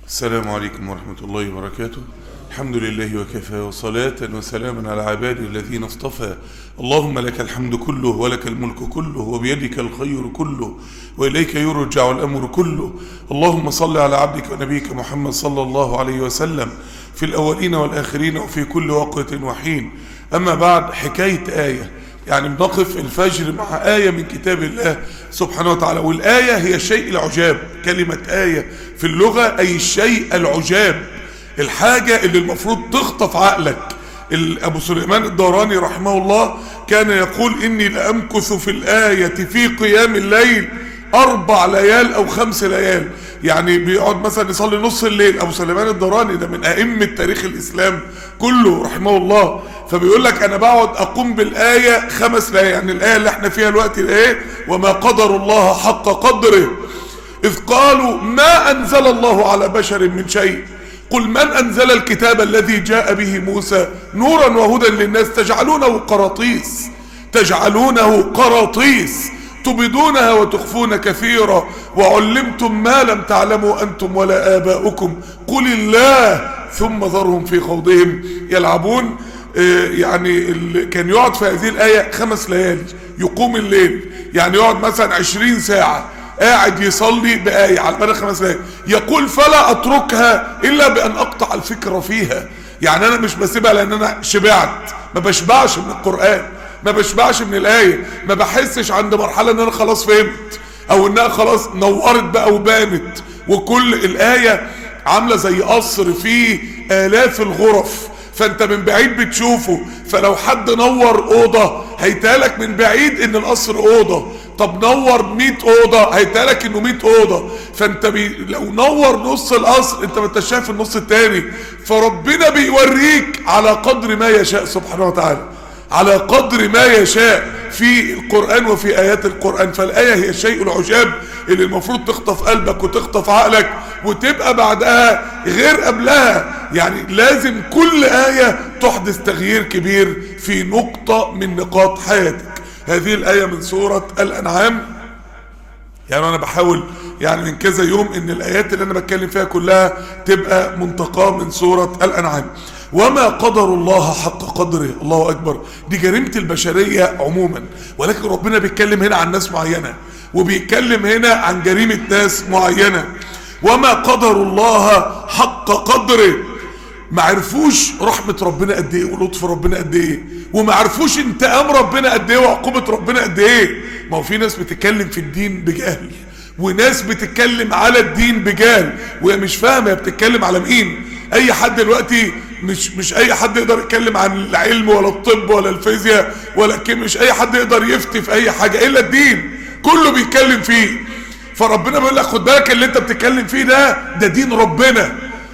السلام عليكم ورحمة الله وبركاته الحمد لله وكفى وصلاة وسلاما على عباده الذين اصطفى اللهم لك الحمد كله ولك الملك كله وبيدك الخير كله وإليك يرجع الأمر كله اللهم صل على عبدك ونبيك محمد صلى الله عليه وسلم في الأولين والآخرين وفي كل وقت وحين أما بعد حكاية آية يعني بنقف الفجر مع آية من كتاب الله سبحانه وتعالى والآية هي الشيء العجاب كلمة آية في اللغة أي الشيء العجاب الحاجة اللي المفروض تخطف عقلك أبو سليمان الدوراني رحمه الله كان يقول إني لأمكث في الآية في قيام الليل أربع ليال أو خمس ليال يعني بيقعد مثلا يصلي نص الليل أبو سليمان الدوراني ده من أئمة تاريخ الإسلام كله رحمه الله فبيقول لك أنا بقعد أقوم بالآية خمس ليال يعني الآية اللي احنا فيها الوقت الآية وما قدر الله حق قدره إذ قالوا ما أنزل الله على بشر من شيء قل من أنزل الكتاب الذي جاء به موسى نورا وهدى للناس تجعلونه قراطيس تجعلونه قراطيس تبدونها وتخفون كثيرا وعلمتم ما لم تعلموا أنتم ولا آباؤكم قل الله ثم ذرهم في خوضهم يلعبون يعني كان يقعد في هذه الآية خمس ليالي يقوم الليل يعني يقعد مثلا عشرين ساعة قاعد يصلي بآية على مدى خمس ليالي يقول فلا أتركها إلا بأن أقطع الفكرة فيها يعني أنا مش بسيبها لأن أنا شبعت ما بشبعش من القرآن ما بشبعش من الآية ما بحسش عند مرحلة ان انا خلاص فهمت او انها خلاص نورت بقى وبانت وكل الآية عاملة زي قصر فيه آلاف الغرف فانت من بعيد بتشوفه فلو حد نور اوضة هيتالك من بعيد ان القصر اوضة طب نور 100 اوضة هيتالك انه 100 اوضة فانت بي لو نور نص القصر انت ما انتش شايف النص التاني فربنا بيوريك على قدر ما يشاء سبحانه وتعالى على قدر ما يشاء في القرآن وفي آيات القرآن فالآية هي الشيء العجاب اللي المفروض تخطف قلبك وتخطف عقلك وتبقى بعدها غير قبلها يعني لازم كل آية تحدث تغيير كبير في نقطة من نقاط حياتك هذه الآية من سورة الأنعام يعني أنا بحاول يعني من كذا يوم إن الآيات اللي أنا بتكلم فيها كلها تبقى منتقاة من سورة الأنعام وما قدر الله حق قدره الله أكبر دي جريمة البشرية عموما ولكن ربنا بيتكلم هنا عن ناس معينة وبيتكلم هنا عن جريمة ناس معينة وما قدر الله حق قدره ما عرفوش رحمة ربنا قد ايه ولطف ربنا قد ايه وما عرفوش انتقام ربنا قد ايه وعقوبة ربنا قد ايه ما هو في ناس بتتكلم في الدين بجهل وناس بتتكلم على الدين بجهل وهي مش فاهمة هي بتتكلم على مين اي حد دلوقتي مش مش اي حد يقدر يتكلم عن العلم ولا الطب ولا الفيزياء ولا الكيمياء مش اي حد يقدر يفتي في اي حاجة الا الدين كله بيتكلم فيه فربنا بيقول لك خد بالك اللي انت بتتكلم فيه ده ده دين ربنا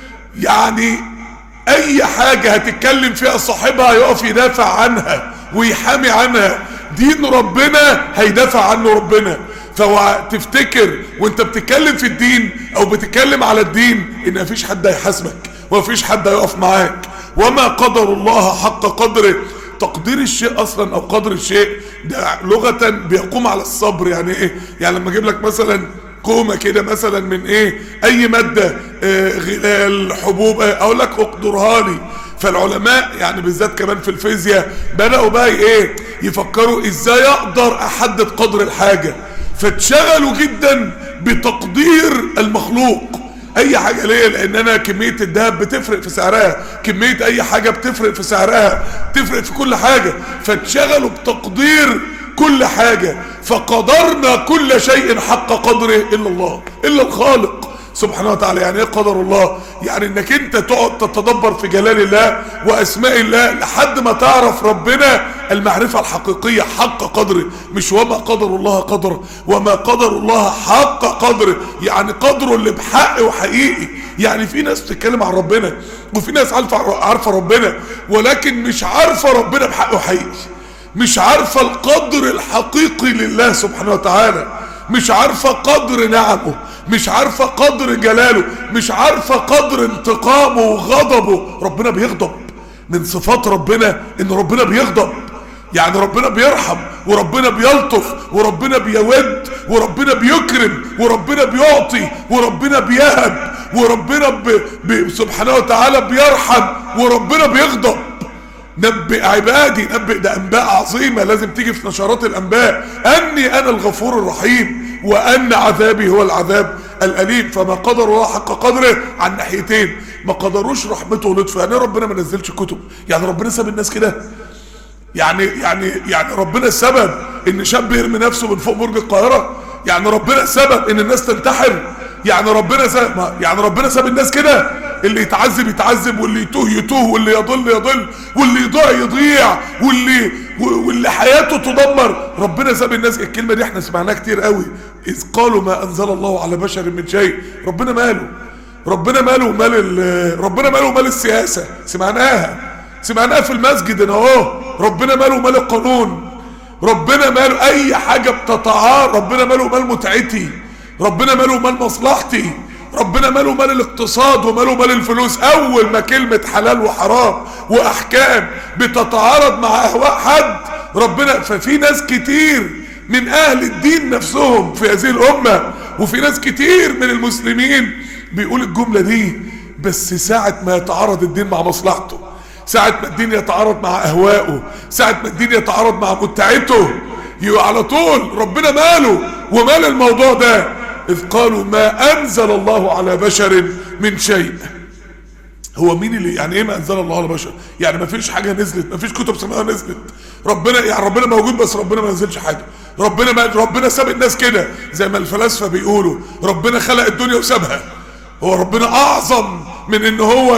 يعني اي حاجة هتتكلم فيها صاحبها هيقف يدافع عنها ويحامي عنها دين ربنا هيدافع عنه ربنا فهو تفتكر وانت بتتكلم في الدين او بتتكلم على الدين ان مفيش حد هيحاسبك ومفيش حد هيقف معاك وما قدر الله حق قدره تقدير الشيء اصلا او قدر الشيء ده لغة بيقوم على الصبر يعني ايه يعني لما اجيب لك مثلا كومة كده مثلا من ايه اي مادة آه غلال حبوب آه اقول لك اقدرها لي فالعلماء يعني بالذات كمان في الفيزياء بدأوا بقى ايه يفكروا ازاي اقدر احدد قدر الحاجة فاتشغلوا جدا بتقدير المخلوق اي حاجة ليه لان انا كمية الدهب بتفرق في سعرها كمية اي حاجة بتفرق في سعرها تفرق في كل حاجة فاتشغلوا بتقدير كل حاجة فقدرنا كل شيء حق قدره الا الله الا الخالق سبحانه وتعالى يعني ايه قدر الله يعني انك انت تقعد تتدبر في جلال الله واسماء الله لحد ما تعرف ربنا المعرفة الحقيقية حق قدره مش وما قدر الله قدره وما قدر الله حق قدره يعني قدره اللي بحق وحقيقي يعني في ناس بتتكلم عن ربنا وفي ناس عارفة, عارفة ربنا ولكن مش عارفة ربنا بحق وحقيقي مش عارفة القدر الحقيقي لله سبحانه وتعالى مش عارفة قدر نعمه مش عارفة قدر جلاله مش عارفة قدر انتقامه وغضبه ربنا بيغضب من صفات ربنا ان ربنا بيغضب يعني ربنا بيرحم وربنا بيلطف وربنا بيود وربنا بيكرم وربنا بيعطي وربنا بيهب وربنا ب... ب... سبحانه وتعالى بيرحم وربنا بيغضب نبئ عبادي نبئ ده انباء عظيمه لازم تيجي في نشرات الانباء اني انا الغفور الرحيم وان عذابي هو العذاب الاليم فما قدر الله حق قدره عن ناحيتين ما قدروش رحمته ولطفه يعني ربنا ما نزلش كتب يعني ربنا ساب الناس كده يعني يعني يعني ربنا السبب ان شاب يرمي نفسه من فوق برج القاهره يعني ربنا السبب ان الناس تنتحر يعني ربنا ساب يعني ربنا ساب الناس كده اللي يتعذب يتعذب واللي يتوه يتوه واللي يضل يضل واللي يضيع يضيع واللي واللي حياته تدمر ربنا ساب الناس الكلمه دي احنا سمعناها كتير قوي اذ قالوا ما انزل الله على بشر من شيء ربنا ماله ربنا ماله مال ربنا ماله مال السياسه سمعناها سمعناها في المسجد هنا اهو ربنا ماله مال القانون ربنا ماله اي حاجه بتتعار ربنا ماله مال متعتي ربنا ماله مال مصلحتي ربنا ماله مال الاقتصاد وماله مال الفلوس اول ما كلمة حلال وحرام واحكام بتتعارض مع اهواء حد ربنا ففي ناس كتير من اهل الدين نفسهم في هذه الامة وفي ناس كتير من المسلمين بيقول الجملة دي بس ساعة ما يتعارض الدين مع مصلحته ساعة ما الدين يتعارض مع اهوائه ساعة ما الدين يتعارض مع متعته يبقى على طول ربنا ماله ومال الموضوع ده إذ قالوا ما أنزل الله على بشر من شيء هو مين اللي يعني ايه ما انزل الله على بشر يعني ما فيش حاجه نزلت ما فيش كتب سماويه نزلت ربنا يعني ربنا موجود بس ربنا ما نزلش حاجه ربنا ما ربنا ساب الناس كده زي ما الفلاسفه بيقولوا ربنا خلق الدنيا وسابها هو ربنا اعظم من ان هو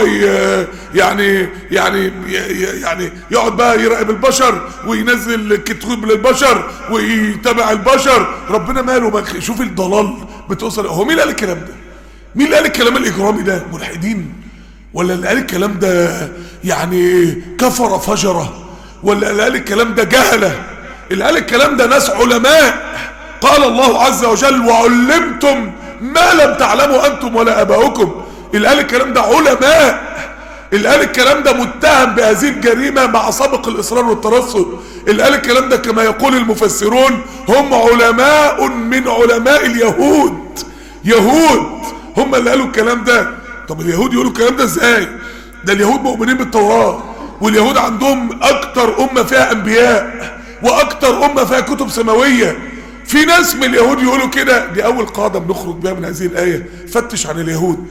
يعني يعني يعني يقعد بقى يراقب البشر وينزل كتب للبشر ويتابع البشر ربنا ماله شوف الضلال بتوصل هو مين اللي قال الكلام ده مين اللي قال الكلام الاجرامي ده ملحدين ولا اللي قال الكلام ده يعني كفر فجره ولا اللي قال الكلام ده جهله اللي قال الكلام ده ناس علماء قال الله عز وجل وعلمتم ما لم تعلموا انتم ولا اباؤكم اللي قال الكلام ده علماء اللي قال الكلام ده متهم بهذه الجريمة مع سابق الإصرار والترصد اللي قال الكلام ده كما يقول المفسرون هم علماء من علماء اليهود يهود هم اللي قالوا الكلام ده طب اليهود يقولوا الكلام ده ازاي ده اليهود مؤمنين بالتوراة واليهود عندهم اكتر امة فيها انبياء واكتر امة فيها كتب سماوية في ناس من اليهود يقولوا كده دي اول قاعدة بنخرج بيها من هذه الاية فتش عن اليهود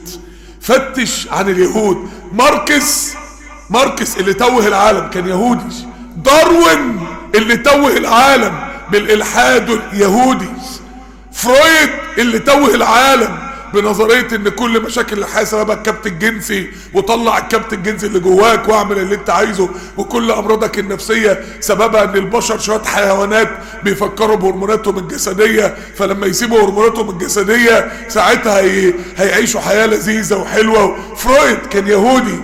فتش عن اليهود ماركس ماركس اللي توه العالم كان يهودي داروين اللي توه العالم بالالحاد اليهودي فرويد اللي توه العالم بنظريه ان كل مشاكل الحياه سببها الكبت الجنسي وطلع الكبت الجنسي اللي جواك واعمل اللي انت عايزه وكل امراضك النفسيه سببها ان البشر شويه حيوانات بيفكروا بهرموناتهم الجسديه فلما يسيبوا هرموناتهم الجسديه ساعتها هي... هيعيشوا حياه لذيذه وحلوه فرويد كان يهودي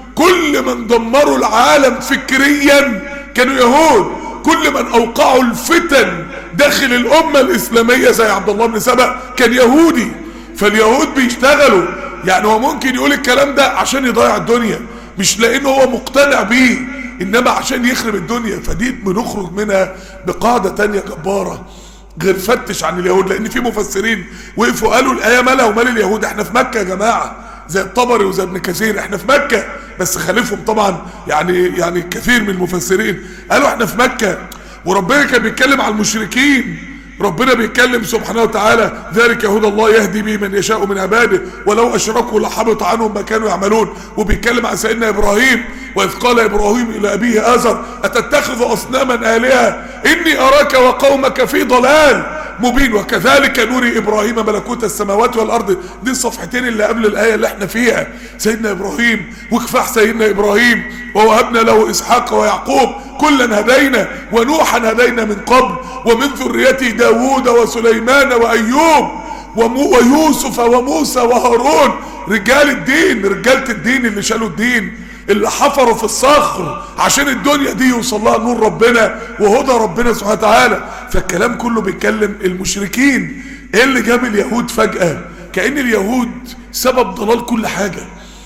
كل من دمروا العالم فكريا كانوا يهود كل من اوقعوا الفتن داخل الامه الاسلاميه زي عبد الله بن سبأ كان يهودي فاليهود بيشتغلوا يعني هو ممكن يقول الكلام ده عشان يضيع الدنيا مش لانه هو مقتنع بيه انما عشان يخرب الدنيا فدي بنخرج منها بقاعدة تانية جبارة غير فتش عن اليهود لان في مفسرين وقفوا قالوا الايه مالها ومال اليهود احنا في مكه يا جماعه زي الطبري وزي ابن كثير احنا في مكه بس خالفهم طبعا يعني يعني كثير من المفسرين قالوا احنا في مكه وربنا كان بيتكلم على المشركين ربنا بيتكلم سبحانه وتعالى ذلك هدى الله يهدي به من يشاء من عباده ولو اشركوا لحبط عنهم ما كانوا يعملون وبيتكلم عن سيدنا ابراهيم واذ قال ابراهيم الى ابيه ازر اتتخذ اصناما الهه اني اراك وقومك في ضلال مبين وكذلك نوري ابراهيم ملكوت السماوات والارض دي الصفحتين اللي قبل الايه اللي احنا فيها سيدنا ابراهيم وكفاح سيدنا ابراهيم ووهبنا له اسحاق ويعقوب كلا هدينا ونوحا هدينا من قبل ومن ذريته داوود وسليمان وايوب ومو ويوسف وموسى وهارون رجال الدين رجالة الدين اللي شالوا الدين اللي حفروا في الصخر عشان الدنيا دي يوصل لها نور ربنا وهدى ربنا سبحانه وتعالى فالكلام كله بيتكلم المشركين ايه اللي جاب اليهود فجأة كأن اليهود سبب ضلال كل حاجة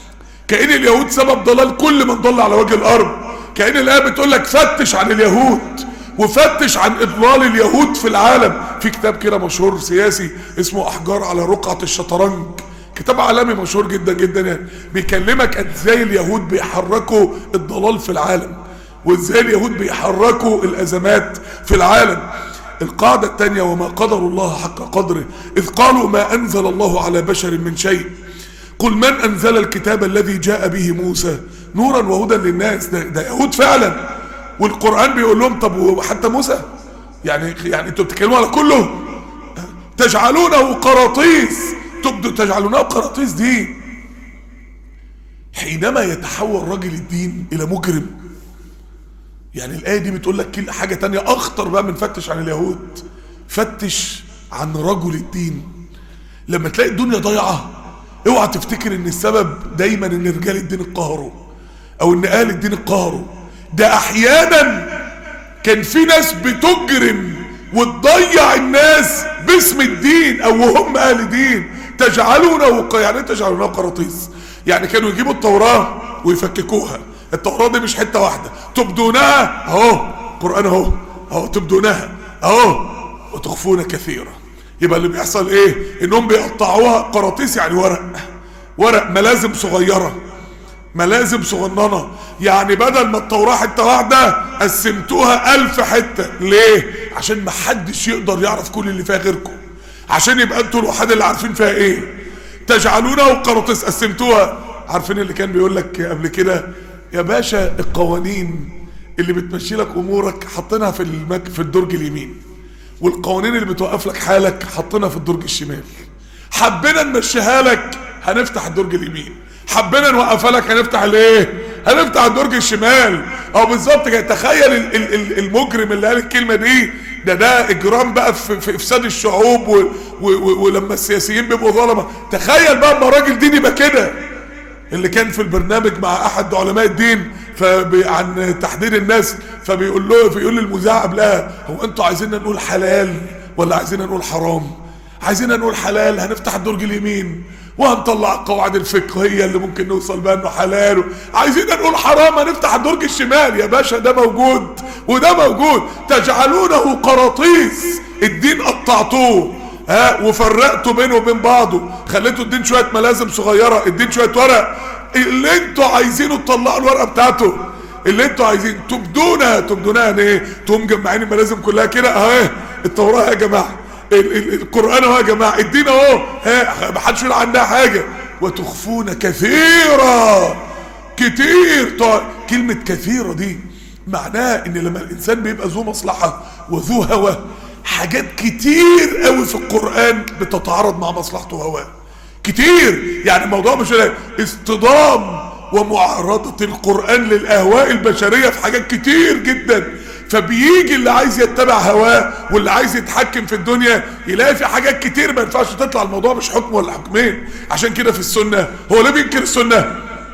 كأن اليهود سبب ضلال كل من ضل على وجه الأرض كأن الآية بتقول لك فتش عن اليهود وفتش عن إضلال اليهود في العالم في كتاب كده مشهور سياسي اسمه أحجار على رقعة الشطرنج كتاب عالمي مشهور جدا جدا يعني بيكلمك ازاي اليهود بيحركوا الضلال في العالم وازاي اليهود بيحركوا الازمات في العالم القاعدة الثانية وما قدر الله حق قدره إذ قالوا ما أنزل الله على بشر من شيء قل من أنزل الكتاب الذي جاء به موسى نورا وهدى للناس ده, ده يهود فعلا والقرآن بيقول لهم طب وحتى موسى يعني يعني انتوا بتتكلموا على كله تجعلونه قراطيس تبدو تجعلونه قراطيس دين حينما يتحول رجل الدين الى مجرم يعني الآية دي بتقول لك كل حاجة تانية أخطر بقى من فتش عن اليهود فتش عن رجل الدين لما تلاقي الدنيا ضايعة اوعى تفتكر ان السبب دايما ان رجال الدين اتقهروا او ان اهل الدين اتقهروا ده احيانا كان في ناس بتجرم وتضيع الناس باسم الدين او وهم اهل دين تجعلونه يعني ايه تجعلونه قراطيس يعني كانوا يجيبوا التوراة ويفككوها التوراة دي مش حتة واحدة تبدونها اهو قرآن اهو اهو تبدونها اهو وتخفون كثيرا يبقى اللي بيحصل ايه انهم بيقطعوها قراطيس يعني ورق ورق ملازم صغيرة ملازم صغننة يعني بدل ما التوراة حتة واحدة قسمتوها ألف حتة ليه عشان ما حدش يقدر يعرف كل اللي فيها غيركم عشان يبقى انتوا الوحيد اللي عارفين فيها ايه تجعلونه قراطيس قسمتوها عارفين اللي كان بيقول لك قبل كده يا باشا القوانين اللي بتمشي لك امورك حاطينها في المك... في الدرج اليمين والقوانين اللي بتوقف لك حالك حاطينها في الدرج الشمال حبينا نمشيها لك هنفتح الدرج اليمين حبينا نوقفها لك هنفتح الايه هنفتح الدرج الشمال او بالظبط كده تخيل ال ال ال المجرم اللي قال الكلمه دي ده ده اجرام بقى في, في افساد الشعوب و و و ولما السياسيين بيبقوا ظلمه تخيل بقى اما راجل دين يبقى كده اللي كان في البرنامج مع احد علماء الدين فبي عن تحديد الناس فبيقول له بيقول للمذيع قبلها هو انتوا عايزيننا نقول حلال ولا عايزيننا نقول حرام عايزيننا نقول حلال هنفتح الدرج اليمين وهنطلع القواعد الفقهيه اللي ممكن نوصل بقى انه حلال عايزين نقول حرام هنفتح الدرج الشمال يا باشا ده موجود وده موجود تجعلونه قراطيس الدين قطعتوه ها وفرقتوا بينه وبين بعضه خليتوا الدين شويه ملازم صغيره الدين شويه ورق اللي انتوا عايزينه تطلعوا الورقه بتاعته اللي انتوا عايزين تبدونها تبدونها يعني ايه تقوم مجمعين الملازم كلها كده اهي التوراه يا جماعه ال ال القران اهو يا جماعه الدين اهو ها ما حدش يقول عنها حاجه وتخفون كثيرا كتير طيب كلمه كثيره دي معناها ان لما الانسان بيبقى ذو مصلحه وذو هوى حاجات كتير قوي في القرآن بتتعارض مع مصلحته وهواه كتير يعني الموضوع مش اصطدام ومعارضة القرآن للأهواء البشرية في حاجات كتير جدا فبيجي اللي عايز يتبع هواه واللي عايز يتحكم في الدنيا يلاقي في حاجات كتير ما ينفعش تطلع الموضوع مش حكم ولا حكمين عشان كده في السنة هو ليه بينكر السنة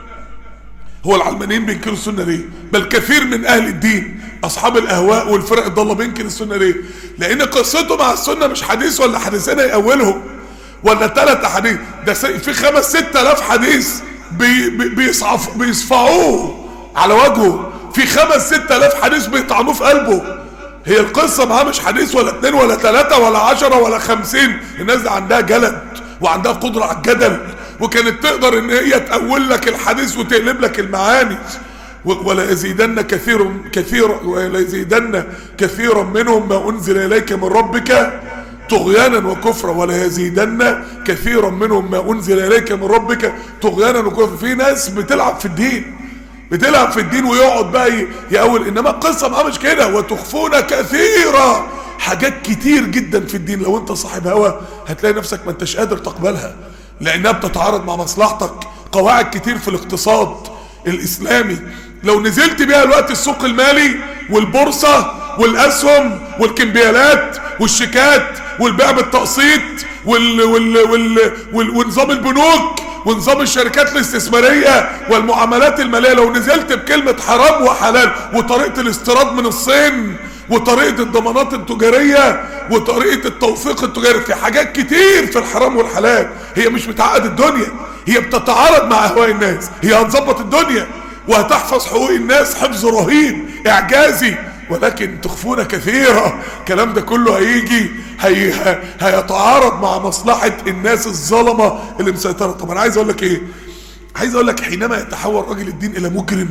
هو العلمانيين بينكروا السنة ليه بل كثير من أهل الدين أصحاب الأهواء والفرق الضالة بينكر السنة ليه لأن قصته مع السنة مش حديث ولا حديثين يأولهم ولا ثلاث أحاديث ده في خمس ست آلاف حديث بي بي بيصعف بيصفعوه على وجهه في خمس ست آلاف حديث بيطعنوه في قلبه هي القصة معاه مش حديث ولا اتنين ولا تلاتة ولا عشرة ولا خمسين الناس دي عندها جلد وعندها قدرة على الجدل وكانت تقدر ان هي تأول لك الحديث وتقلب لك المعاني ولا يزيدن كثير كثير ولا يزيدن كثيرا منهم ما انزل اليك من ربك طغيانا وكفرا ولا يزيدن كثيرا منهم ما انزل اليك من ربك طغيانا وكفرا في ناس بتلعب في الدين بتلعب في الدين ويقعد بقى يقول انما القصه معاه مش كده وتخفون كثيرا حاجات كتير جدا في الدين لو انت صاحب هوى هتلاقي نفسك ما انتش قادر تقبلها لانها بتتعارض مع مصلحتك قواعد كتير في الاقتصاد الاسلامي لو نزلت بيها الوقت السوق المالي والبورصة والاسهم والكمبيالات والشيكات والبيع بالتقسيط وال وال وال وال ونظام البنوك ونظام الشركات الاستثمارية والمعاملات المالية لو نزلت بكلمة حرام وحلال وطريقة الاستيراد من الصين وطريقة الضمانات التجارية وطريقة التوثيق التجاري في حاجات كتير في الحرام والحلال هي مش بتعقد الدنيا هي بتتعارض مع اهواء الناس هي هتظبط الدنيا وهتحفظ حقوق الناس حفظ رهيب اعجازي ولكن تخفون كثيرا الكلام ده كله هيجي هي هيتعارض مع مصلحة الناس الظلمة اللي مسيطرة طب انا عايز اقول لك ايه عايز اقول لك حينما يتحول رجل الدين الى مجرم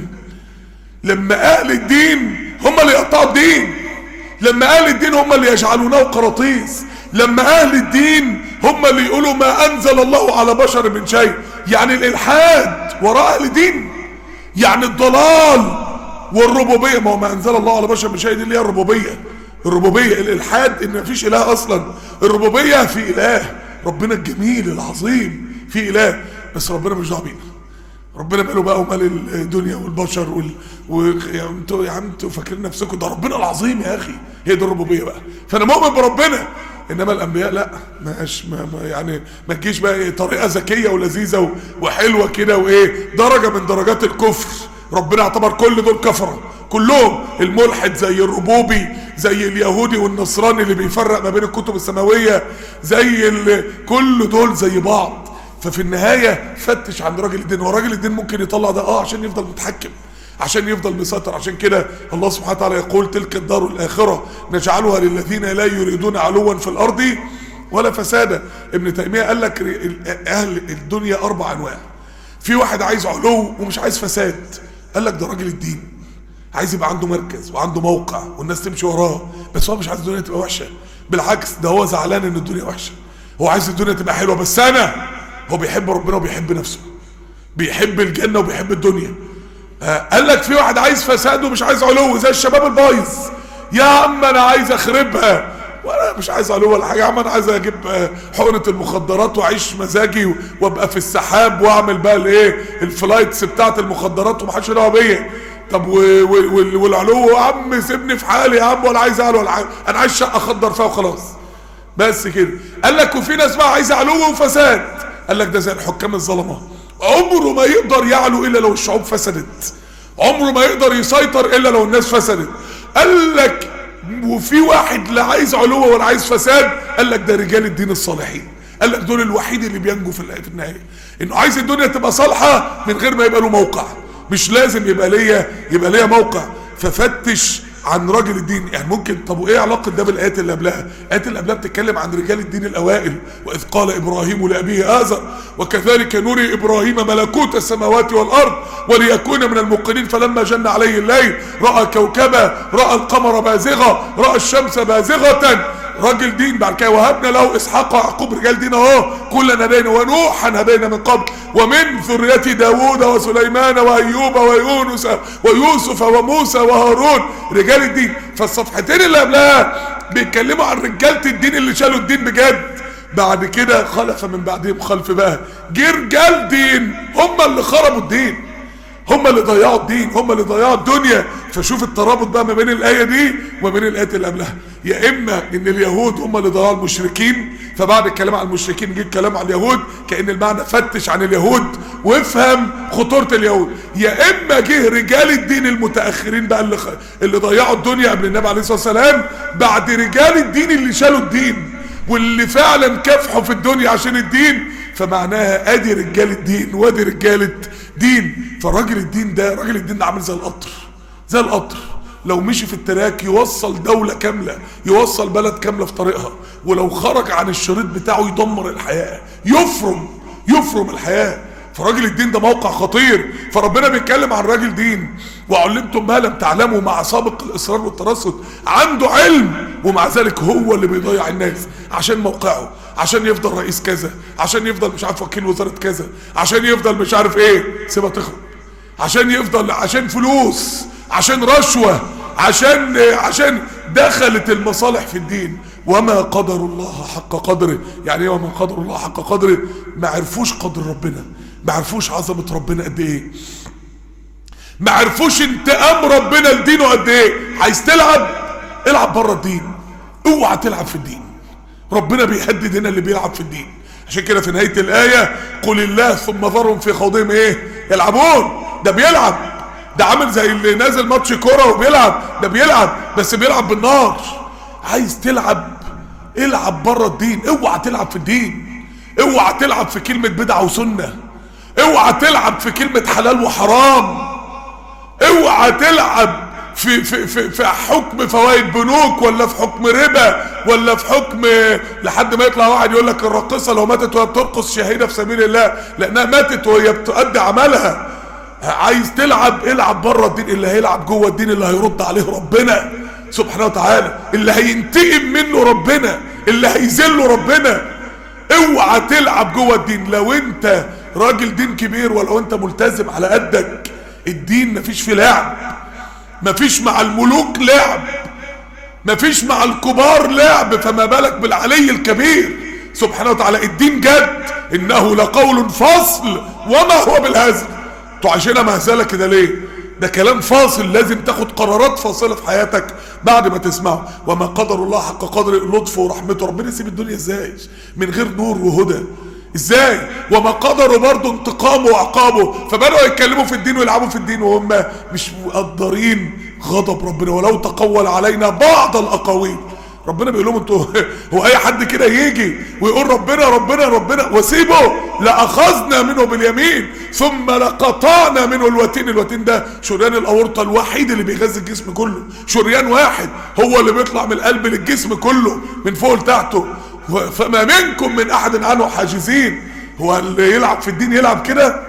لما اهل الدين هم اللي يقطعوا الدين لما اهل الدين هم اللي يجعلونه قراطيس لما اهل الدين هم اللي يقولوا ما انزل الله على بشر من شيء يعني الالحاد وراء اهل الدين يعني الضلال والربوبيه ما هو ما انزل الله على بشر من شيء دي اللي هي الربوبيه الربوبيه الالحاد ان مفيش اله اصلا الربوبيه في اله ربنا الجميل العظيم في اله بس ربنا مش دعوه بينا ربنا ماله بقى ومال الدنيا والبشر وال... و... يا انتوا يا عم انتوا فاكرين نفسكم ده ربنا العظيم يا اخي هي دي الربوبيه بقى فانا مؤمن بربنا انما الانبياء لا ماش ما ما يعني ما تجيش بقى إيه طريقه ذكيه ولذيذه و... وحلوه كده وايه درجه من درجات الكفر ربنا اعتبر كل دول كفره كلهم الملحد زي الربوبي زي اليهودي والنصراني اللي بيفرق ما بين الكتب السماويه زي ال... كل دول زي بعض ففي النهايه فتش عند راجل الدين وراجل الدين ممكن يطلع ده اه عشان يفضل متحكم عشان يفضل مسيطر عشان كده الله سبحانه وتعالى يقول تلك الدار الاخره نجعلها للذين لا يريدون علوا في الارض ولا فسادا ابن تيميه قال لك اهل الدنيا اربع انواع في واحد عايز علو ومش عايز فساد قال لك ده راجل الدين عايز يبقى عنده مركز وعنده موقع والناس تمشي وراه بس هو مش عايز الدنيا تبقى وحشه بالعكس ده هو زعلان ان الدنيا وحشه هو عايز الدنيا تبقى حلوه بس انا هو بيحب ربنا وبيحب نفسه بيحب الجنه وبيحب الدنيا آه قال لك في واحد عايز فساد ومش عايز علو زي الشباب البايظ يا عم انا عايز اخربها وانا مش عايز علو ولا حاجه يا عم انا عايز اجيب حقنه المخدرات واعيش مزاجي وابقى في السحاب واعمل بقى الايه الفلايتس بتاعت المخدرات ومحدش دعوه بيا طب والعلو يا عم سيبني في حالي يا عم ولا عايز اعلو ولا حاجه انا عايز شقه اخضر فيها وخلاص بس كده قال لك وفي ناس بقى عايزه علو وفساد قال لك ده زي الحكام الظلمه عمره ما يقدر يعلو الا لو الشعوب فسدت عمره ما يقدر يسيطر الا لو الناس فسدت قال لك وفي واحد لا عايز علو ولا عايز فساد قال لك ده رجال الدين الصالحين قال لك دول الوحيد اللي بينجوا في النهايه انه عايز الدنيا تبقى صالحه من غير ما يبقى له موقع مش لازم يبقى ليا يبقى ليا موقع ففتش عن راجل الدين يعني ممكن طب وايه علاقه ده بالايات اللي قبلها الايات اللي قبلها بتتكلم عن رجال الدين الاوائل واذ قال ابراهيم لابيه ازر وكذلك نري ابراهيم ملكوت السماوات والارض وليكون من الموقنين فلما جن عليه الليل راى كوكبا راى القمر بازغا راى الشمس بازغه راجل دين بعد كده وهبنا له اسحاق ويعقوب رجال دين اهو كلنا هدينا ونوحا هدينا من قبل ومن ذرية داوود وسليمان وايوب ويونس ويوسف وموسى وهارون رجال الدين فالصفحتين اللي قبلها بيتكلموا عن رجالة الدين اللي شالوا الدين بجد بعد كده خلف من بعدهم خلف بقى جه رجال دين هم اللي خربوا الدين هم اللي ضيعوا الدين هم اللي ضيعوا الدنيا فشوف الترابط بقى ما بين الايه دي وما بين الايات اللي قبلها يا اما ان اليهود هم اللي ضيعوا المشركين فبعد الكلام عن المشركين جه الكلام عن اليهود كان المعنى فتش عن اليهود وافهم خطوره اليهود يا اما جه رجال الدين المتاخرين بقى اللي خ... اللي ضيعوا الدنيا قبل النبي عليه الصلاه والسلام بعد رجال الدين اللي شالوا الدين واللي فعلا كافحوا في الدنيا عشان الدين فمعناها ادي رجال الدين وادي رجاله دين فراجل الدين ده راجل الدين ده عامل زي القطر زي القطر لو مشي في التراك يوصل دولة كاملة يوصل بلد كاملة في طريقها ولو خرج عن الشريط بتاعه يدمر الحياة يفرم يفرم الحياة فراجل الدين ده موقع خطير فربنا بيتكلم عن راجل دين وعلمتم ما لم تعلموا مع سابق الاصرار والترصد عنده علم ومع ذلك هو اللي بيضيع الناس عشان موقعه عشان يفضل رئيس كذا عشان يفضل مش عارف وكيل وزاره كذا عشان يفضل مش عارف ايه سيبها تخرب عشان يفضل عشان فلوس عشان رشوه عشان عشان دخلت المصالح في الدين وما قدر الله حق قدره يعني ايه وما قدر الله حق قدره ما عرفوش قدر ربنا ما عرفوش عظمه ربنا قد ايه ما عرفوش انتقام ربنا لدينه قد ايه عايز تلعب العب بره الدين اوعى تلعب في الدين ربنا بيهدد هنا اللي بيلعب في الدين عشان كده في نهايه الايه قل الله ثم ذرهم في خوضهم ايه يلعبون ده بيلعب ده عامل زي اللي نازل ماتش كوره وبيلعب ده بيلعب بس بيلعب بالنار عايز تلعب العب بره الدين اوعى تلعب في الدين اوعى تلعب في كلمه بدعه وسنه اوعى تلعب في كلمه حلال وحرام اوعى تلعب في في في, في حكم فوائد بنوك ولا في حكم ربا ولا في حكم لحد ما يطلع واحد يقول لك الراقصه لو ماتت وهي بترقص شهيده في سبيل الله لانها ماتت وهي بتؤدي عملها عايز تلعب العب بره الدين اللي هيلعب جوه الدين اللي هيرد عليه ربنا سبحانه وتعالى اللي هينتقم منه ربنا اللي هيذله ربنا اوعى تلعب جوه الدين لو انت راجل دين كبير ولو انت ملتزم على قدك الدين مفيش فيه لعب مفيش مع الملوك لعب مفيش مع الكبار لعب فما بالك بالعلي الكبير سبحانه وتعالى الدين جد انه لقول فصل وما هو بالهزل انتوا عايشينها مهزله كده ليه ده كلام فاصل لازم تاخد قرارات فاصله في حياتك بعد ما تسمعه وما قدر الله حق قدر لطفه ورحمته ربنا يسيب الدنيا ازاي من غير نور وهدى ازاي وما قدروا برضه انتقامه وعقابه فبدأوا يتكلموا في الدين ويلعبوا في الدين وهم مش مقدرين غضب ربنا ولو تقول علينا بعض الاقاويل ربنا بيقول لهم انتوا هو اي حد كده يجي ويقول ربنا ربنا ربنا وسيبه لاخذنا منه باليمين ثم لقطعنا منه الوتين الوتين ده شريان الاورطه الوحيد اللي بيغذي الجسم كله شريان واحد هو اللي بيطلع من القلب للجسم كله من فوق لتحته فما منكم من احد عنه حاجزين هو اللي يلعب في الدين يلعب كده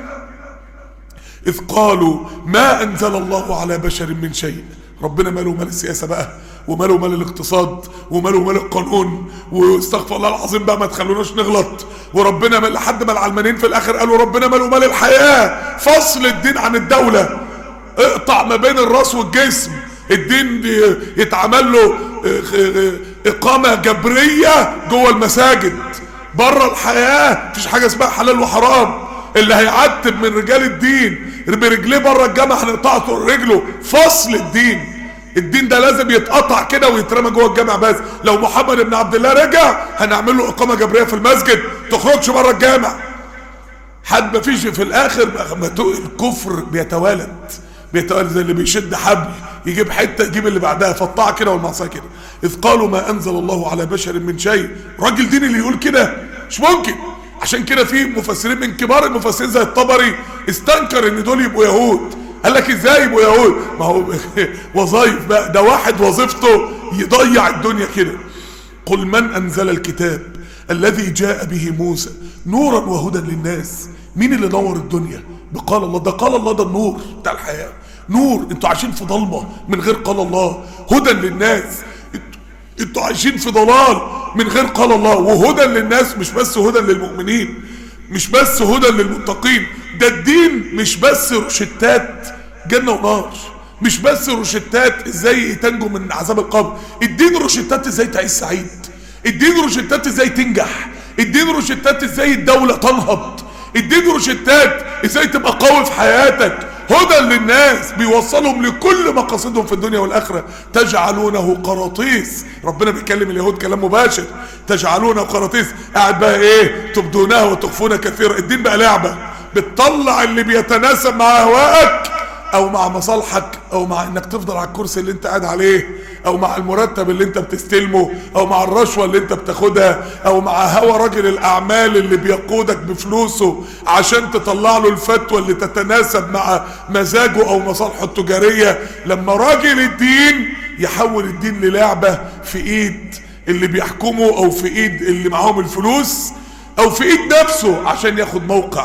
اذ قالوا ما انزل الله على بشر من شيء ربنا ماله مال السياسه بقى وماله مال الاقتصاد وماله مال القانون واستغفر الله العظيم بقى ما تخلوناش نغلط وربنا مال لحد ما العلمانيين في الاخر قالوا ربنا ماله مال الحياه فصل الدين عن الدوله اقطع ما بين الراس والجسم الدين يتعمل له اقامه جبريه جوه المساجد بره الحياه مفيش حاجه اسمها حلال وحرام اللي هيعتب من رجال الدين برجليه بره الجامع هنقطع رجله فصل الدين الدين ده لازم يتقطع كده ويترمى جوه الجامع بس لو محمد بن عبد الله رجع هنعمل له اقامه جبريه في المسجد تخرجش بره الجامع حد ما فيش في الاخر الكفر بيتوالد بيتوالد زي اللي بيشد حبل يجيب حته يجيب اللي بعدها فطاع كده والمعصيه كده اذ قالوا ما انزل الله على بشر من شيء راجل دين اللي يقول كده مش ممكن عشان كده في مفسرين من كبار المفسرين زي الطبري استنكر ان دول يبقوا يهود قال لك ازاي يبقوا يهود ما هو وظايف بقى ده واحد وظيفته يضيع الدنيا كده قل من انزل الكتاب الذي جاء به موسى نورا وهدى للناس مين اللي نور الدنيا بقال الله ده قال الله ده النور بتاع الحياه نور انتوا عايشين في ضلمه من غير قال الله هدى للناس انتوا عايشين في ضلال من غير قال الله وهدى للناس مش بس هدى للمؤمنين مش بس هدى للمتقين ده الدين مش بس روشتات جنة ونار مش بس روشتات ازاي تنجو من عذاب القبر الدين روشتات ازاي تعيش سعيد الدين روشتات ازاي تنجح الدين روشتات ازاي الدولة تنهض الدين روشتات ازاي تبقى قوي في حياتك هدى للناس بيوصلهم لكل مقاصدهم في الدنيا والاخره تجعلونه قراطيس ربنا بيكلم اليهود كلام مباشر تجعلونه قراطيس قاعد بقى ايه تبدونها وتخفون كثيرا الدين بقى لعبه بتطلع اللي بيتناسب مع هوائك او مع مصالحك او مع انك تفضل على الكرسي اللي انت قاعد عليه او مع المرتب اللي انت بتستلمه او مع الرشوة اللي انت بتاخدها او مع هوى راجل الاعمال اللي بيقودك بفلوسه عشان تطلع له الفتوى اللي تتناسب مع مزاجه او مصالحه التجارية لما راجل الدين يحول الدين للعبة في ايد اللي بيحكمه او في ايد اللي معاهم الفلوس او في ايد نفسه عشان ياخد موقع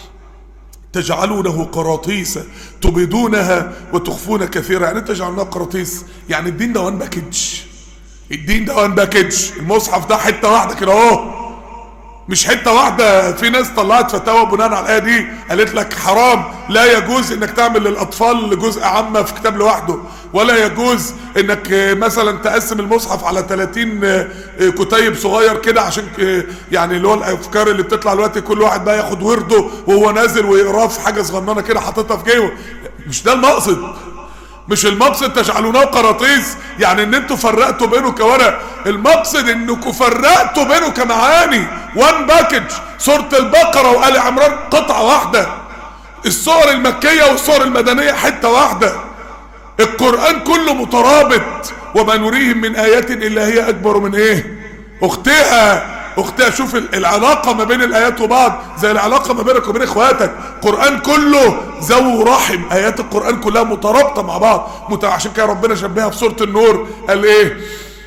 تجعلونه قراطيس تبدونها وتخفون كثيرا يعني تجعلونها قراطيس يعني الدين ده وان باكج الدين ده وان باكج المصحف ده حته واحده كده اهو مش حته واحده في ناس طلعت فتاوى بناء على الايه دي قالت لك حرام لا يجوز انك تعمل للاطفال جزء عامه في كتاب لوحده ولا يجوز انك مثلا تقسم المصحف على 30 كتيب صغير كده عشان يعني اللي هو الافكار اللي بتطلع دلوقتي كل واحد بقى ياخد ورده وهو نازل ويقراه في حاجه صغننه كده حاططها في جيبه مش ده المقصد مش المقصد تجعلونه قراطيس يعني ان انتوا فرقتوا بينه كورق المقصد انكم فرقتوا بينه كمعاني وان باكج سورة البقرة وآل عمران قطعة واحدة الصور المكية والصور المدنية حتة واحدة القرآن كله مترابط وما نريهم من آيات إلا هي أكبر من إيه أختها اختها شوف ال- العلاقه ما بين الايات وبعض زي العلاقه ما بينك وبين اخواتك قران كله ذو رحم ايات القران كلها مترابطه مع بعض مت- عشان كده ربنا شبهها في سوره النور قال ايه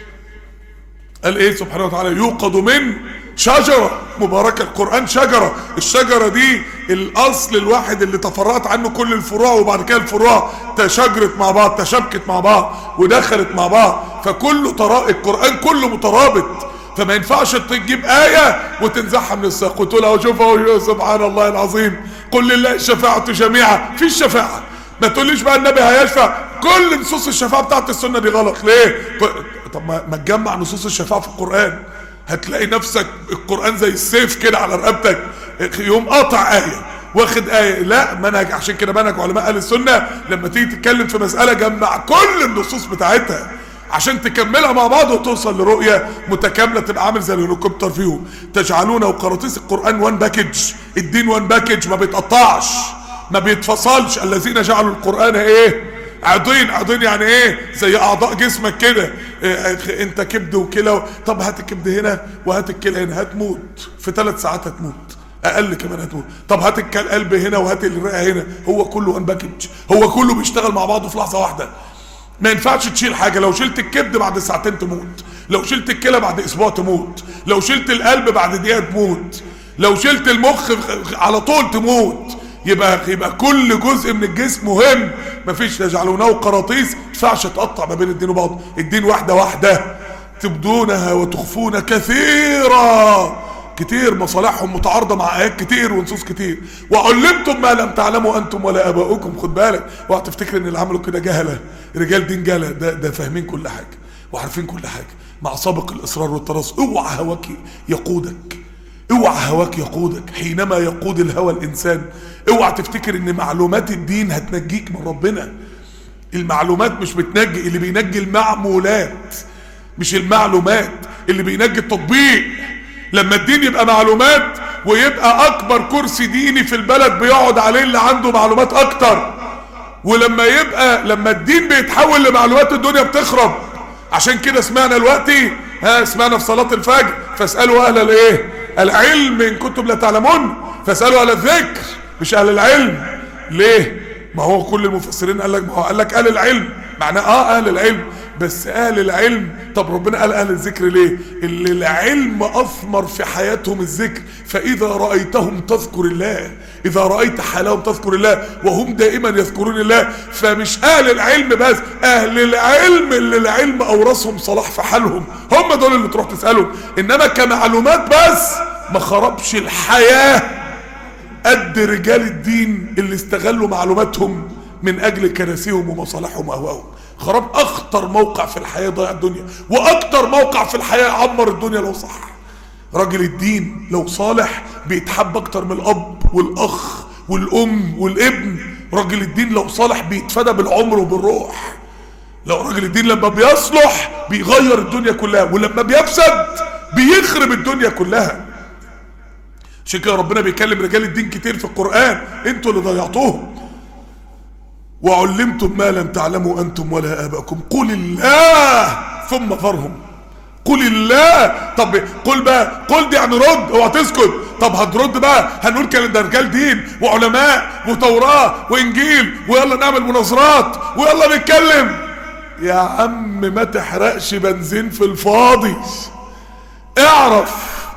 قال ايه سبحانه وتعالى يوقد من شجرة مباركة القرآن شجرة الشجرة دي الأصل الواحد اللي تفرعت عنه كل الفروع وبعد كده الفروع تشجرت مع بعض تشابكت مع بعض ودخلت مع بعض فكله ترا... القرآن كله مترابط فما ينفعش تجيب آية وتنزعها من الساق وتقول اهو شوف اهو سبحان الله العظيم قل لله الشفاعة جميعا في الشفاعة ما تقوليش بقى النبي هيشفع كل نصوص الشفاعة بتاعت السنة دي غلط ليه؟ طب ما ما تجمع نصوص الشفاعة في القرآن هتلاقي نفسك القرآن زي السيف كده على رقبتك يوم قاطع آية واخد آية لا منهج عشان كده منهج علماء أهل السنة لما تيجي تتكلم في مسألة جمع كل النصوص بتاعتها عشان تكملها مع بعض وتوصل لرؤية متكاملة تبقى عامل زي الهليكوبتر فيهم تجعلون وقراطيس القرآن وان باكج الدين وان باكج ما بيتقطعش ما بيتفصلش الذين جعلوا القرآن ايه عضين عضين يعني ايه زي اعضاء جسمك كده إيه انت كبد وكلى طب هات الكبد هنا وهات الكلى هنا هتموت في ثلاث ساعات هتموت اقل كمان هتموت طب هات القلب هنا وهات الرئه هنا هو كله ان باكج هو كله بيشتغل مع بعضه في لحظه واحده ما ينفعش تشيل حاجه لو شلت الكبد بعد ساعتين تموت لو شلت الكلى بعد اسبوع تموت لو شلت القلب بعد دقيقه تموت لو شلت المخ على طول تموت يبقى يبقى كل جزء من الجسم مهم مفيش تجعلونه قراطيس ما ينفعش تقطع ما بين الدين وبعض الدين واحده واحده تبدونها وتخفون كثيرا كتير مصالحهم متعارضه مع ايات كتير ونصوص كتير وعلمتم ما لم تعلموا انتم ولا اباؤكم خد بالك اوعى تفتكر ان اللي عملوا كده جهله رجال دين جهله ده ده فاهمين كل حاجه وعارفين كل حاجه مع سابق الاصرار والتراص اوعى هواك يقودك اوعى هواك يقودك حينما يقود الهوى الانسان اوعى تفتكر ان معلومات الدين هتنجيك من ربنا المعلومات مش بتنجي اللي بينجي المعمولات مش المعلومات اللي بينجي التطبيق لما الدين يبقى معلومات ويبقى اكبر كرسي ديني في البلد بيقعد عليه اللي عنده معلومات اكتر ولما يبقى لما الدين بيتحول لمعلومات الدنيا بتخرب عشان كده سمعنا دلوقتي ها سمعنا في صلاة الفجر فاسألوا اهل الايه العلم ان كنتم لا تعلمون فاسألوا اهل الذكر مش اهل العلم ليه ما هو كل المفسرين قال لك ما هو قال لك اهل العلم معناه اه اهل العلم بس اهل العلم طب ربنا قال اهل الذكر ليه اللي العلم اثمر في حياتهم الذكر فاذا رايتهم تذكر الله اذا رايت حالهم تذكر الله وهم دائما يذكرون الله فمش اهل العلم بس اهل العلم اللي العلم اورثهم صلاح في حالهم هم دول اللي تروح تسالهم انما كمعلومات بس ما خربش الحياه قد رجال الدين اللي استغلوا معلوماتهم من اجل كراسيهم ومصالحهم واهواهم خراب اخطر موقع في الحياه ضيع الدنيا واكتر موقع في الحياه عمر الدنيا لو صح راجل الدين لو صالح بيتحب اكتر من الاب والاخ والام والابن راجل الدين لو صالح بيتفدى بالعمر وبالروح لو راجل الدين لما بيصلح بيغير الدنيا كلها ولما بيفسد بيخرب الدنيا كلها عشان كده ربنا بيكلم رجال الدين كتير في القرآن انتوا اللي ضيعتوهم وعلمتم ما لم تعلموا انتم ولا اباؤكم قل الله ثم ذرهم قل الله طب قل بقى قل دي يعني رد اوعى تسكت طب هترد بقى هنقول كان ده رجال دين وعلماء وتوراه وانجيل ويلا نعمل مناظرات ويلا نتكلم يا عم ما تحرقش بنزين في الفاضي اعرف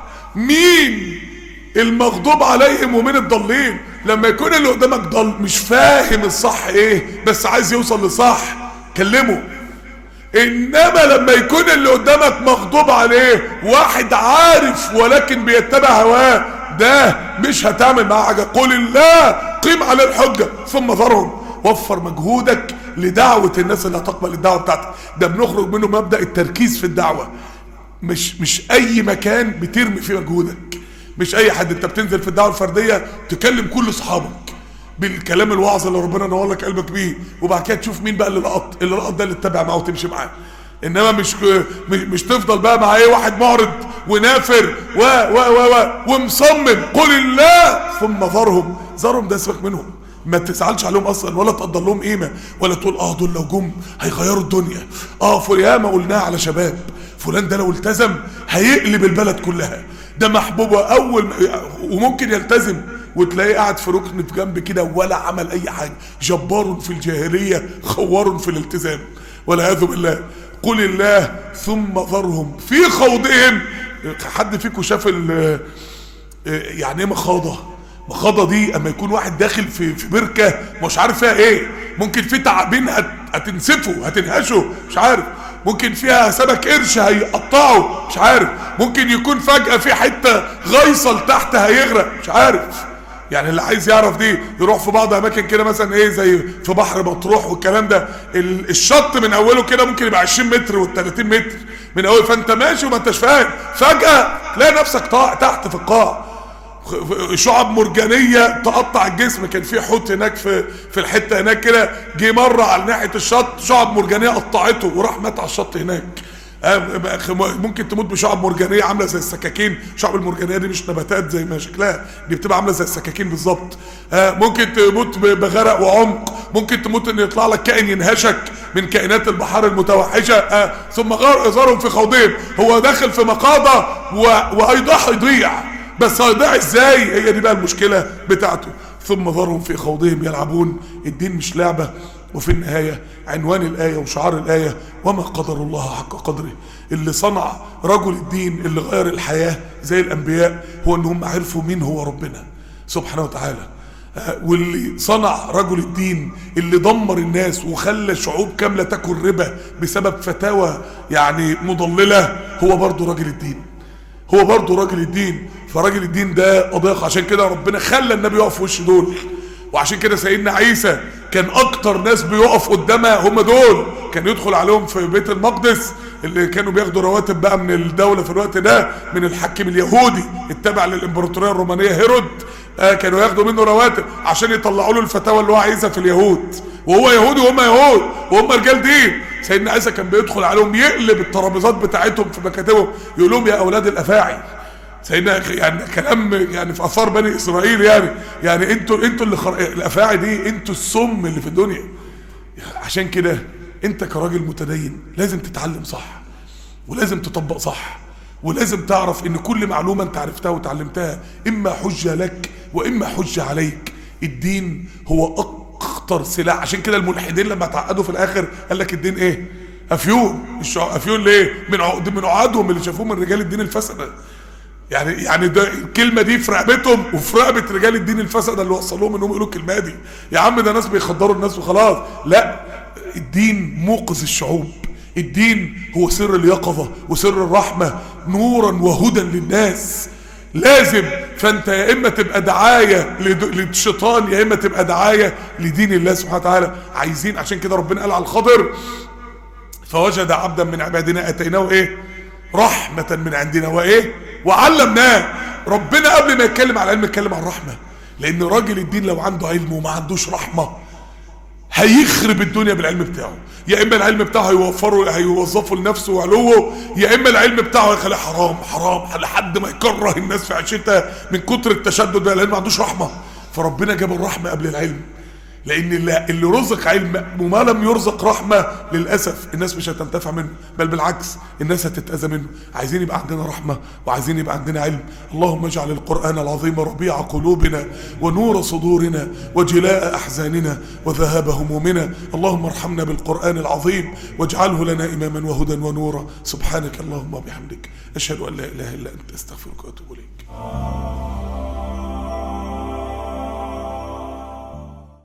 مين المغضوب عليهم ومن الضالين لما يكون اللي قدامك ضل مش فاهم الصح ايه بس عايز يوصل لصح كلمه انما لما يكون اللي قدامك مغضوب عليه واحد عارف ولكن بيتبع هواه ده مش هتعمل معاه حاجه قول الله قيم على الحجه ثم ذرهم وفر مجهودك لدعوه الناس اللي هتقبل الدعوه بتاعتك ده بنخرج منه مبدا التركيز في الدعوه مش مش اي مكان بترمي فيه مجهودك مش اي حد انت بتنزل في الدعوه الفرديه تكلم كل اصحابك بالكلام الوعظ اللي ربنا نور لك قلبك بيه وبعد كده تشوف مين بقى اللي لقط اللي لقط ده اللي تتابع معاه وتمشي معاه انما مش مش تفضل بقى مع ايه واحد معرض ونافر و و و و ومصمم قل الله ثم ذرهم ذرهم ده سيبك منهم ما تزعلش عليهم اصلا ولا تقدر لهم قيمه ولا تقول اه دول لو جم هيغيروا الدنيا اه ياما قلناها على شباب فلان ده لو التزم هيقلب البلد كلها ده محبوب اول وممكن يلتزم وتلاقيه قاعد في ركن في جنب كده ولا عمل اي حاجه جبار في الجاهليه خوار في الالتزام والعياذ بالله قل الله ثم ذرهم في خوضهم حد فيكم شاف يعني ايه مخاضه مخاضه دي اما يكون واحد داخل في في بركه مش عارف فيها ايه ممكن في تعابين هتنسفه هتنهشه مش عارف ممكن فيها سمك قرش هيقطعه مش عارف ممكن يكون فجأة في حتة غيصة لتحت هيغرق مش عارف يعني اللي عايز يعرف دي يروح في بعض اماكن كده مثلا ايه زي في بحر مطروح والكلام ده الشط من اوله كده ممكن يبقى 20 متر وال30 متر من اول فانت ماشي وما انتش فاهم فجأة تلاقي نفسك تحت في القاع شعب مرجانيه تقطع الجسم كان في حوت هناك في في الحته هناك كده جه مره على ناحيه الشط شعب مرجانيه قطعته وراح مات على الشط هناك ممكن تموت بشعب مرجانيه عامله زي السكاكين شعب المرجانيه دي مش نباتات زي ما شكلها دي بتبقى عامله زي السكاكين بالظبط ممكن تموت بغرق وعمق ممكن تموت ان يطلع لك كائن ينهشك من كائنات البحار المتوحشه ثم غارهم في خوضهم هو داخل في مقاضه وهيضح يضيع بس هيضيع ازاي هي دي بقى المشكله بتاعته ثم ذرهم في خوضهم يلعبون الدين مش لعبه وفي النهايه عنوان الايه وشعار الايه وما قدر الله حق قدره اللي صنع رجل الدين اللي غير الحياه زي الانبياء هو ان هم عرفوا مين هو ربنا سبحانه وتعالى واللي صنع رجل الدين اللي دمر الناس وخلى شعوب كامله تاكل ربا بسبب فتاوى يعني مضلله هو برضه راجل الدين هو برضه راجل الدين فراجل الدين ده قضيه عشان كده ربنا خلى النبي يقف في وش دول وعشان كده سيدنا عيسى كان اكتر ناس بيقف قدامها هم دول كان يدخل عليهم في بيت المقدس اللي كانوا بياخدوا رواتب بقى من الدولة في الوقت ده من الحاكم اليهودي التابع للامبراطورية الرومانية هيرود آه كانوا ياخدوا منه رواتب عشان يطلعوا له الفتاوى اللي هو عايزها في اليهود وهو يهودي وهم يهود وهم رجال دين سيدنا عيسى كان بيدخل عليهم يقلب الترابيزات بتاعتهم في مكاتبهم يقول لهم يا اولاد الافاعي سيدنا يعني كلام يعني في اثار بني اسرائيل يعني يعني انتوا انتوا اللي خر... الافاعي دي انتوا السم اللي في الدنيا عشان كده انت كراجل متدين لازم تتعلم صح ولازم تطبق صح ولازم تعرف ان كل معلومه انت عرفتها وتعلمتها اما حجه لك واما حجه عليك الدين هو اخطر سلاح عشان كده الملحدين لما تعقدوا في الاخر قال لك الدين ايه افيون افيون ليه من عقد من عقدهم اللي شافوه من رجال الدين الفسده يعني يعني ده الكلمه دي في رقبتهم وفي رقبه رجال الدين الفسده اللي وصلوهم انهم يقولوا الكلمه دي يا عم ده ناس بيخدروا الناس وخلاص لا الدين موقظ الشعوب الدين هو سر اليقظه وسر الرحمه نورا وهدى للناس لازم فانت يا اما تبقى دعايه للشيطان يا اما تبقى دعايه لدين الله سبحانه وتعالى عايزين عشان كده ربنا قال على الخضر فوجد عبدا من عبادنا اتيناه ايه رحمه من عندنا وايه وعلمناه ربنا قبل ما يتكلم على العلم يتكلم عن الرحمه لان راجل الدين لو عنده علم وما عندوش رحمه هيخرب الدنيا بالعلم بتاعه يا اما العلم بتاعه هيوفره هيوظفه لنفسه وعلوه يا اما العلم بتاعه هيخليه حرام حرام لحد ما يكره الناس في عيشتها من كتر التشدد ده لان ما عندوش رحمه فربنا جاب الرحمه قبل العلم لان اللي, اللي رزق علم وما لم يرزق رحمه للاسف الناس مش هتنتفع منه بل بالعكس الناس هتتاذى منه عايزين يبقى عندنا رحمه وعايزين يبقى عندنا علم اللهم اجعل القران العظيم ربيع قلوبنا ونور صدورنا وجلاء احزاننا وذهاب همومنا اللهم ارحمنا بالقران العظيم واجعله لنا اماما وهدى ونورا سبحانك اللهم وبحمدك اشهد ان لا اله الا انت استغفرك واتوب اليك